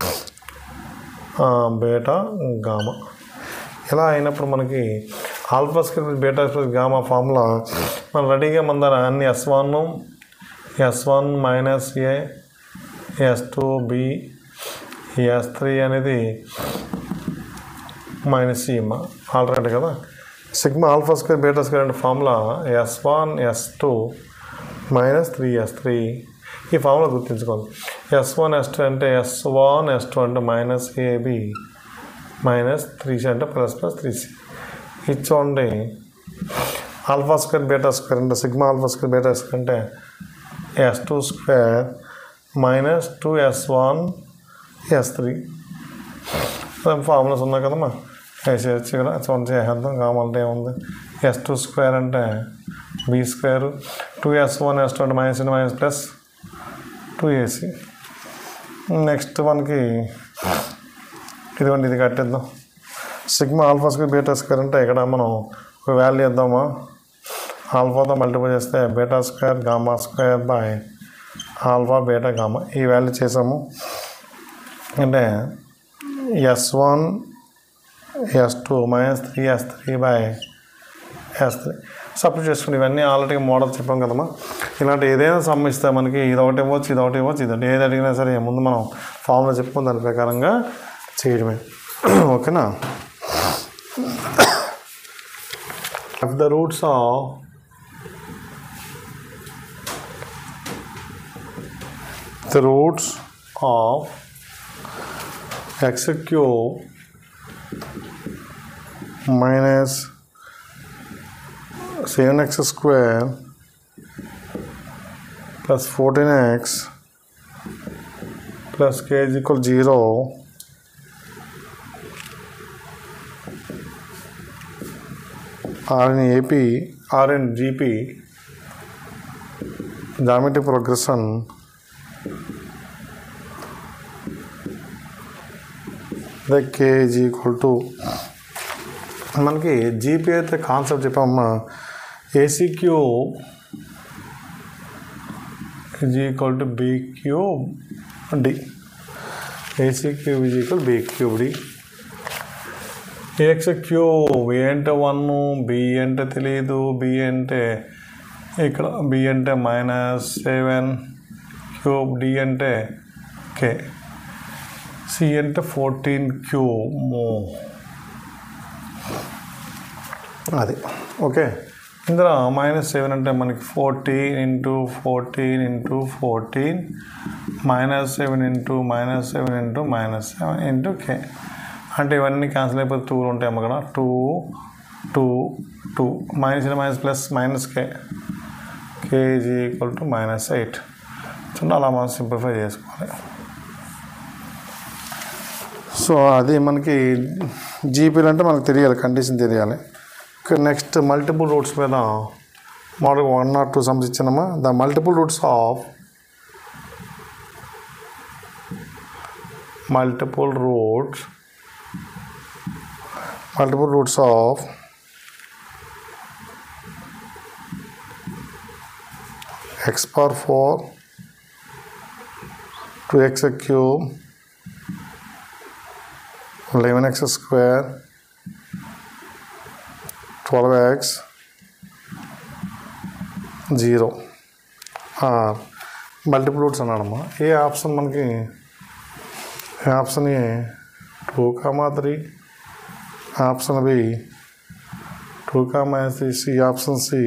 beta gamma ఇలా అయినప్పుడు మనకి alpha square plus beta plus gamma formula మనం రెడీగా మన దగ్గర అన్ని yes one S one minus A S two B S three అనేది మైనస్ సిఎమ్ ఆల్రెడీ కదా sigma alpha square beta square అంటే formula S one S two minus three S three ఈ formula గుర్తుంచుకోండి ఎస్ వన్ ఎస్ టూ అంటే S one S two అంటే minus AB minus three C అంటే plus plus three C ఇది చూడండి alpha square beta square అంటే sigma alpha square beta square అంటే S two square minus two S one S three formulas ఉన్నాయి కదమ్మా వేసేయచ్చు ఇక్కడ చూడండి చేసేద్దాం కావాలంటే ఏముంది ఎస్ టూ స్క్వేర్ అంటే B square two S one S two అంటే minus into minus plus two AC next మనకి ఇదిగోండి ఇది కట్టేద్దాం sigma alpha square beta square అంటే ఇక్కడ మనం ఒక వాల్యూ ఇద్దామా ఆల్ఫాతో మల్టిప్లై చేస్తే beta square gamma square by alpha beta gamma ఈ వాల్యూ చేసాము అంటే S one S two minus three S three by S three support చేసుకుని ఇవన్నీ ఆల్రెడీ మోడల్ చెప్పాం కదమ్మా ఇలాంటి ఏదైనా సమ్ ఇస్తే మనకి ఇది ఒకటి ఇవ్వచ్చు ఇది ఒకటి ఇవ్వచ్చు ఇది ఒకటి ఏది అడిగినా సరే ముందు మనం ఫామ్లో చెప్పుకుని దాని ప్రకారంగా చేయడమే ఓకేనా If the roots of the roots of x cube minus seven X square plus fourteen X plus K equal zero are in AP or in GP geometry progression the K equal to మనకి GP అయితే concept చెప్పామమ్మా AC cube is equal to b cube d ac cube is equal b cube d AX cube A అంటే one B అంటే తెలియదు B అంటే ఇక్కడ B అంటే minus seven cube D అంటే కే సి అంటే ఫోర్టీన్ క్యూబ్ అది ఓకే ఇందులో మైనస్ సెవెన్ అంటే మనకి fourteen into fourteen into fourteen minus seven into minus seven into minus seven into K అంటే ఇవన్నీ క్యాన్సిల్ అయిపోతే టూలు ఉంటాయి అక్కడ two two two minus minus plus minus K KG equal to minus eight చూడండి అలా మనం సింప్లిఫై చేసుకోవాలి సో అది మనకి జీపీలు అంటే మనకు తెలియాలి కండిషన్ తెలియాలి నెక్స్ట్ మల్టిపుల్ రూట్స్ మీద model one not two sums ఇచ్చినామా the multiple roots of multiple roots multiple roots of x power four two x cube eleven x square twelve x zero multiple roots అన్నాడమ్మా A option మనకి A option A two comma three option B two comma three C option C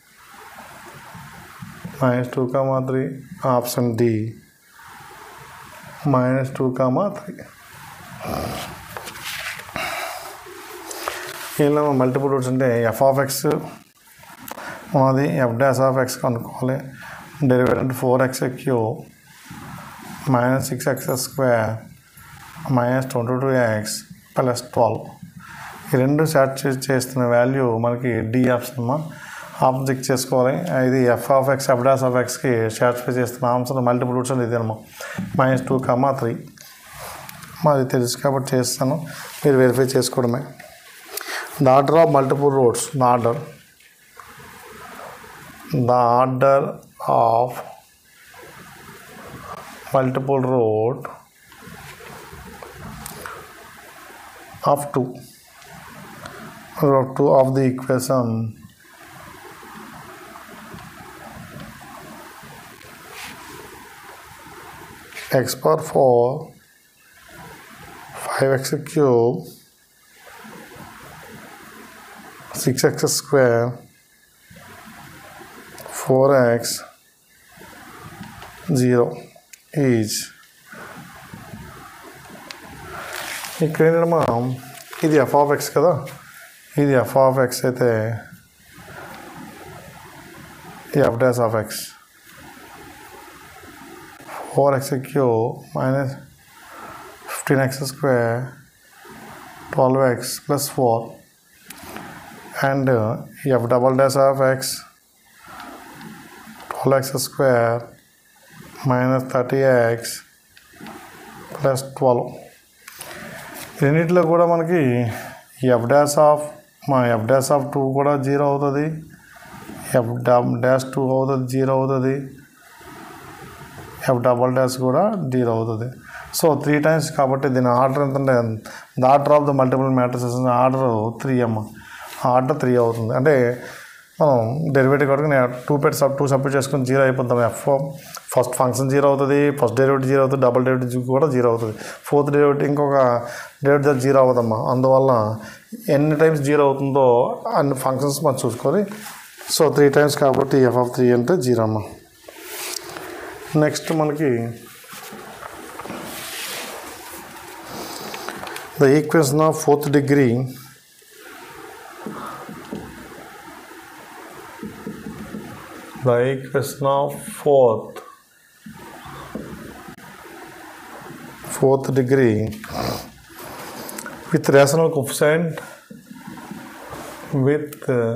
minus two comma three option D minus two comma three ఇలా multiple roots అంటే F of x మాది F dash of x కనుక్కోవాలి derivative four x cube minus six x square minus twenty two X plus twelve ఈ రెండు set చేస్తున్న value మనకి D option అమ్మా option check చేసుకోవాలి ఇది F of x F dash of ఎక్స్కి సాటిస్ఫై చేస్తున్న ఆప్షన్ మల్టిపుల్ రూట్స్ అంటే ఇదేనమ్మా మైనస్ టూ కమా త్రీ మాది తెలుసు కాబట్టి చేస్తాను మీరు వెరిఫై చేసుకోవడమే the order of multiple roads the order the order of multiple road of 2 of 2 of the equation x power 4 5x cube 6x square 4x 0 is ఇక్కడ ఏంటంటే మనం ఇది ఎఫ్ ఆఫ్ ఎక్స్ కదా ఇది ఎఫ్ ఆఫ్ ఎక్స్ అయితే F dash of x four x cube minus fifteen x square twelve x plus four and uh, f double dash of x 12x square minus 30x plus twelve రెండిట్లో కూడా మనకి F dash of మా F dash of two కూడా zero అవుతుంది F double dash two అవుతుంది zero అవుతుంది F double dash కూడా zero అవుతుంది సో త్రీ టైమ్స్ కాబట్టి దీని ఆర్డర్ ఎంత అంటే the order of the multiple matrices order three అమ్మ ఆర్డర్ త్రీ అవుతుంది అంటే మనం డెరివేటివ్ కాబట్టి నేను టూ పెట్ సబ్ టూ సబ్మిట్ చేసుకుని జీరో అయిపోతాం ఎఫ్ ఫస్ట్ ఫంక్షన్ జీరో అవుతుంది ఫస్ట్ డెరివేటివ్ జీరో అవుతుంది డబుల్ డెరివేటివ్ కూడా జీరో అవుతుంది ఫోర్త్ డెరివేటివ్ ఇంకొక డెరివేటివ్ జీరో అవుతుందమ్మా అందువల్ల ఎన్ని టైమ్స్ జీరో అవుతుందో అన్ని ఫంక్షన్స్ మనం చూసుకొని సో త్రీ టైమ్స్ కాబట్టి ఎఫ్ ఆఫ్ త్రీ అంటే జీరో అమ్మ నెక్స్ట్ మనకి the equation of fourth degree the equation of fourth fourth degree with rational coefficient with uh,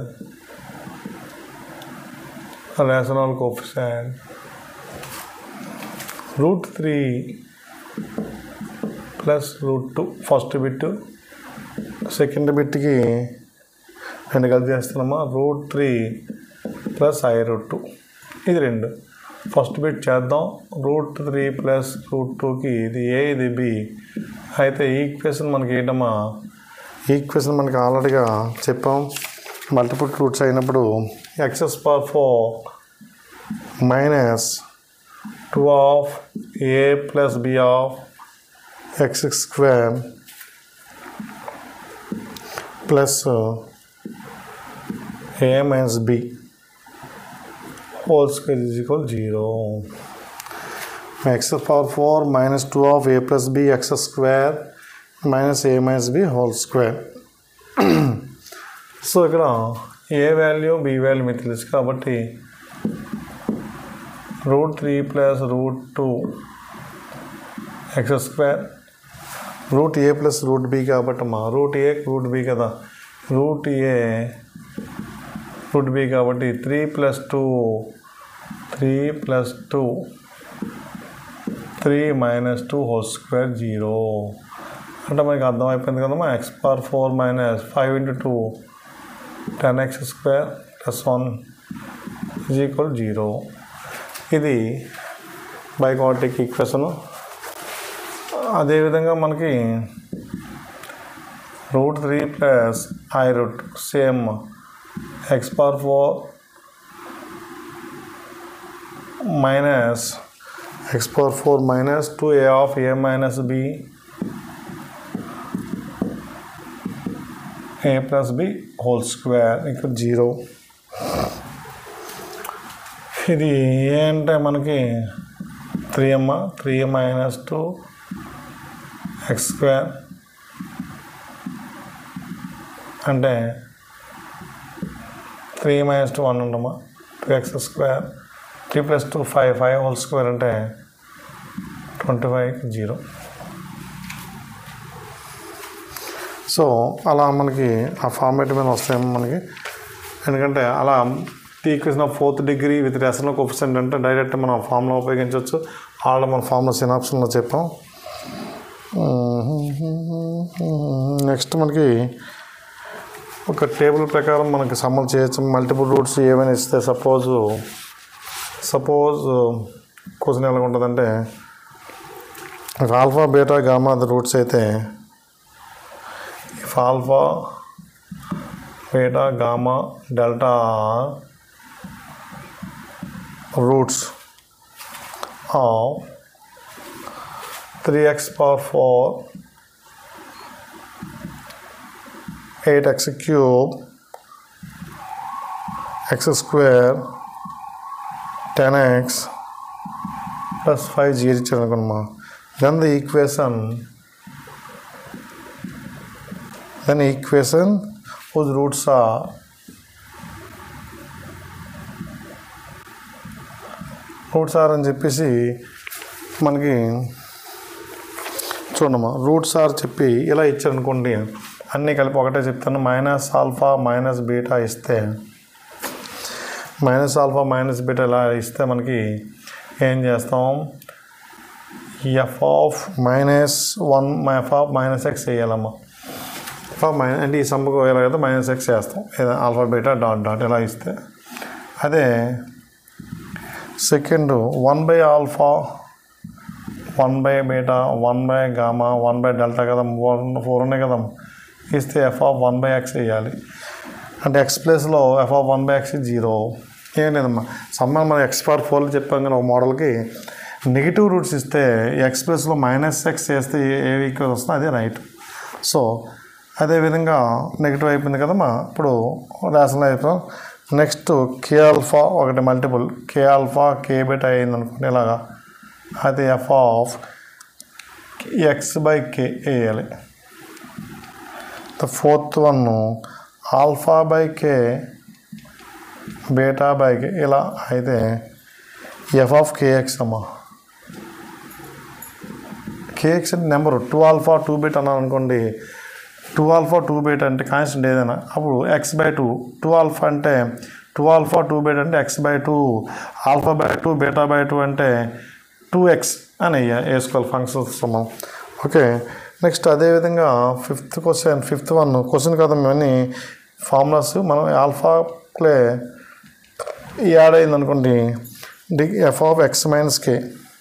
rational coefficient root 3 plus root two first bit second బిట్కి రెండు కలిపి చేస్తున్నామా root three plus I root two ఇది రెండు first bit చేద్దాం root three plus root టూకి ఇది ఏ ఇది బి అయితే ఈక్వేషన్ మనకి ఏంటమ్మా ఈక్వేషన్ మనకి ఆల్రెడీగా చెప్పాం మల్టిపుల్ రూట్స్ అయినప్పుడు x's power four minus two of A plus B of x square plus uh, a minus b whole square is equal 0 x power 4 minus 2 of a plus b x square minus a minus b whole square so ఇక్కడ A value B value మీకు తెలుసు కాబట్టి root three plus root two X square root A plus root B కాబట్టి మా root A root B కదా root A root B కాబట్టి three plus two three plus two three minus two whole square zero అంటే మనకి అర్థమైపోయింది కదమ్మా x power four minus five into two ten x square plus one is equal zero ఇది బైకాటిక్ equation అదేవిధంగా మనకి root three plus I root same x power four minus x power four minus two A of A minus B A plus B whole square ఇక్కడ zero ఇది A అంటే మనకి three M three minus two X square అంటే three minus two one ఉండమా two X square three plus two five five whole square అంటే twenty five zero so అలా మనకి ఆ ఫార్మేట్ మీద వస్తాయేమో మనకి ఎందుకంటే అలా equation of fourth degree with rational coefficient అంటే డైరెక్ట్ మనం ఫార్ములా ఉపయోగించవచ్చు ఆల్రెడీ మన ఫార్ములా సినాప్షన్లో చెప్పాం నెక్స్ట్ మనకి ఒక టేబుల్ ప్రకారం మనకి సమ్మల్ చేయొచ్చు మల్టిపుల్ రూట్స్ ఏమైనా ఇస్తే సపోజ్ సపోజ్ క్వశ్చన్ ఎలా ఉంటుందంటే ఆల్ఫా బీటా గామా రూట్స్ అయితే if alpha beta gamma delta are roots of 3x power 4 8x cube x square 10x plus 5 g ఇచ్చాడు అనుకున్నామా then the equation then equation whose roots are roots are అని చెప్పేసి మనకి చూడమ్మా roots are చెప్పి ఇలా ఇచ్చారనుకోండి అన్నీ కలిపి ఒకటే చెప్తాను మైనస్ ఆల్ఫా మైనస్ బీటా ఇస్తే మైనస్ ఆల్ఫా మైనస్ బీటా ఇలా ఇస్తే మనకి ఏం చేస్తాం F of minus one F of minus x వేయాలమ్మా ఎఫ్ ఆఫ్ మైనస్ అంటే ఈ సమ్మకు ఎలా కదా మైనస్ ఎక్స్ వేస్తాం ఆల్ఫా బీటా డాట్ డాట్ ఇలా ఇస్తే అదే second one by alpha one by beta one by gamma one by delta కదా వన్ ఫోర్ ఉన్నాయి కదా ఇస్తే F of one by x వేయాలి అంటే ఎక్స్ ప్లేస్లో F of one by x zero ఏం లేదమ్మా సమ్మర్ మనం ఎక్స్ పవర్ ఫోర్లు చెప్పాం కానీ ఒక మోడల్కి నెగిటివ్ రూట్స్ ఇస్తే ఎక్స్ ప్లస్లో మైనస్ ఎక్స్ చేస్తే ఏ ఏ ఈక్వల్ వస్తుందో అదే రైట్ సో అదేవిధంగా నెగిటివ్ అయిపోయింది కదమ్మా ఇప్పుడు రేషనల్ అయిపోయాం నెక్స్ట్ కే ఆల్ఫా ఒకటి multiple K alpha K beta అయింది అనుకోండి ఇలాగా అది F of x by K వేయాలి the fourth one alpha by K beta by ఇలా అయితే ఎఫ్ ఆఫ్ కేఎక్స్ అమ్మా కేఎక్స్ అంటే number two alpha two beta అన్నాను అనుకోండి టూ ఆల్ఫా టూ బీట్ అంటే కాన్స్టెంట్ ఏదైనా అప్పుడు x by two two alpha అంటే టూ ఆల్ఫా టూ బీట్ అంటే x by two alpha by two beta by two అంటే టూ ఎక్స్ అని వేసుకోవాలి ఫంక్షన్స్ మనం ఓకే నెక్స్ట్ అదేవిధంగా fifth question fifth one question కదా ఇవన్నీ ఫార్ములాస్ మనం ఆల్ఫాలే యాడ్ అయింది అనుకోండి D F of x minus K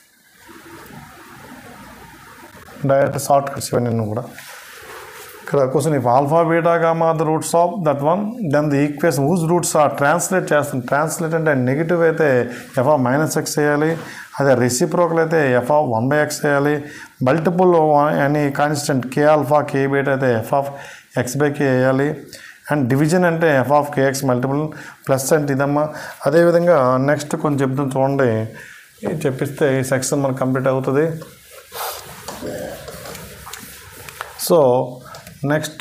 direct shortcuts ఇవన్నీ కూడా ఇక్కడ question if alpha beta gamma the roots of that one then the equation whose roots are translate చేస్తాం ట్రాన్స్లేట్ అంటే నెగిటివ్ అయితే ఎఫ్ ఆఫ్ మైనస్ ఎక్స్ చేయాలి అదే reciprocal అయితే F of one by x చేయాలి మల్టిపుల్ అని constant K alpha K beta అయితే F of x by K వేయాలి అండ్ డివిజన్ అంటే F of K x multiple plus అంటే ఇదమ్మా అదేవిధంగా నెక్స్ట్ కొంచెం చెప్తాం చూడండి ఇది చెప్పిస్తే ఈ సెక్షన్ మనకు కంప్లీట్ అవుతుంది so next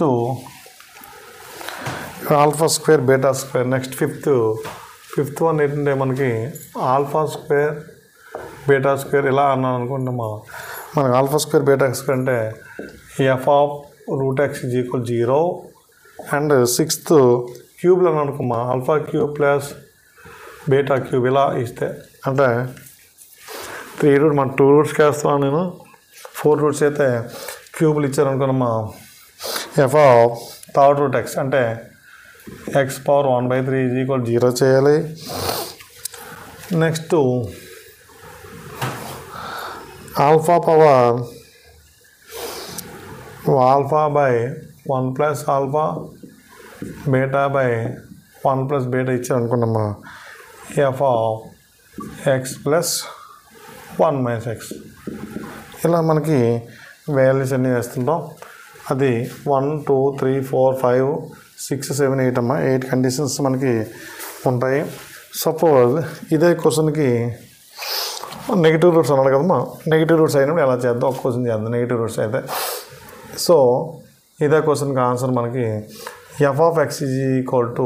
alpha square beta square next fifth fifth one ఏంటంటే మనకి ఆల్ఫా స్క్వేర్ బీటా స్క్వేర్ ఇలా అన్నాను అనుకుంటే మా మనకి ఆల్ఫా స్క్వేర్ బీటా స్క్వేర్ అంటే F of root x is equal zero and sixth క్యూబ్లో అనుకోమా alpha cube plus beta cube ఇలా ఇస్తే అంటే త్రీ రూట్ మన టూ రూట్స్కి వేస్తున్నాను నేను ఫోర్ రూట్స్ అయితే క్యూబ్లు ఇచ్చారనుకున్నమ్మా F of third root x అంటే x power one by three is equal zero చేయాలి next alpha power alpha by one plus alpha beta by one plus beta ఇచ్చారు అనుకున్నామా F of x plus one minus x ఇలా మనకి values అన్నీ వేస్తుంటాం అది one two three four five six seven eight అమ్మా eight conditions మనకి ఉంటాయి suppose ఇదే క్వశ్చన్కి నెగిటివ్ రూట్స్ అన్నాడు కదమ్మా నెగిటివ్ రూట్స్ అయినప్పుడు ఎలా చేద్దాం ఒక క్వశ్చన్ చేద్దాం నెగిటివ్ రూట్స్ అయితే సో ఇదే క్వశ్చన్కి ఆన్సర్ మనకి F of x is equal to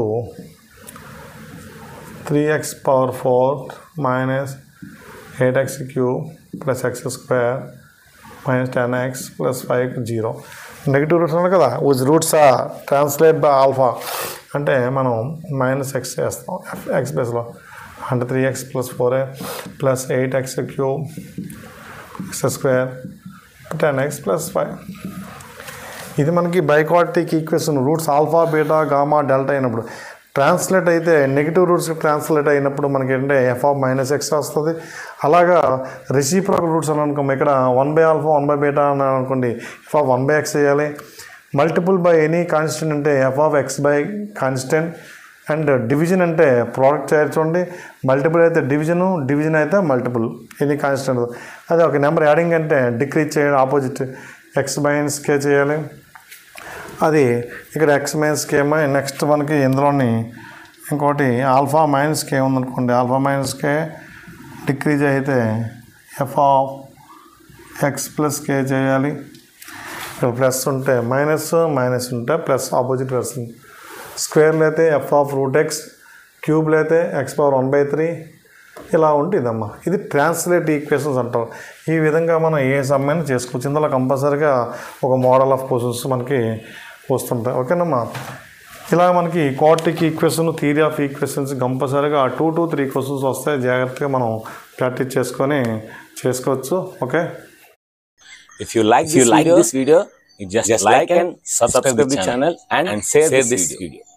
three x power four minus eight x cube plus x square minus ten x plus five zero negative roots ఉన్నాయి కదా విజ్ రూట్స్ ఆ translate by alpha అంటే మనం మైనస్ x చేస్తాం x ప్లస్లో అంటే three X plus four plus eight x cube x square ten x plus five ఇది మనకి biquadratic equation roots alpha beta gamma delta అయినప్పుడు ట్రాన్స్లేట్ అయితే నెగిటివ్ రూట్స్కి ట్రాన్స్లేట్ అయినప్పుడు మనకి ఏంటంటే ఎఫ్ ఆఫ్ మైనస్ ఎక్స్ వస్తుంది అలాగా రెసిప్రోకల్ రూట్స్ అని అనుకోము ఇక్కడ one by alpha one by beta అని అనుకోండి F of one by x చేయాలి మల్టిపుల్ బై ఎనీ కాన్స్టెంట్ అంటే F of x by constant and division అంటే ప్రోడక్ట్ చేయాలి చూడండి మల్టిపుల్ అయితే డివిజను డివిజన్ అయితే మల్టిపుల్ ఇది కాన్స్టెంట్ అదే ఒక నెంబర్ యాడింగ్ అంటే డిక్రీజ్ చేయడం ఆపోజిట్ ఎక్స్ మైనస్ కే చేయాలి అది ఇక్కడ ఎక్స్ మైనస్ కే నెక్స్ట్ మనకి ఇందులోని ఇంకోటి ఆల్ఫా మైనస్ కే ఉందనుకోండి ఆల్ఫా మైనస్ కే డిక్రీజ్ అయితే F of x plus K చేయాలి ఇక్కడ ప్లస్ ఉంటే మైనస్ మైనస్ ఉంటే ప్లస్ ఆపోజిట్ వస్తుంది స్క్వేర్లు అయితే ఎఫ్ ఆఫ్ రూట్ ఎక్స్ క్యూబ్లు అయితే x power one by three ఇలా ఉంటుందమ్మా ఇది ట్రాన్స్లేట్ ఈక్వేషన్స్ అంటారు ఈ విధంగా మనం ఏ సమ్మైనా చేసుకోవచ్చు ఇందులో కంపల్సరీగా ఒక మోడల్ ఆఫ్ క్వశ్చన్స్ మనకి వస్తుంటాయి ఓకేనమ్మా ఇలా మనకి quartic equation theory of equations కంపల్సరీగా టూ టు త్రీ క్వశ్చన్స్ వస్తే జాగ్రత్తగా మనం ప్రాక్టీస్ చేసుకొని చేసుకోవచ్చు okay If you like, If you this, like video, this video, you just, just like like and and subscribe, subscribe the the channel channel and, and share, share this this video. video.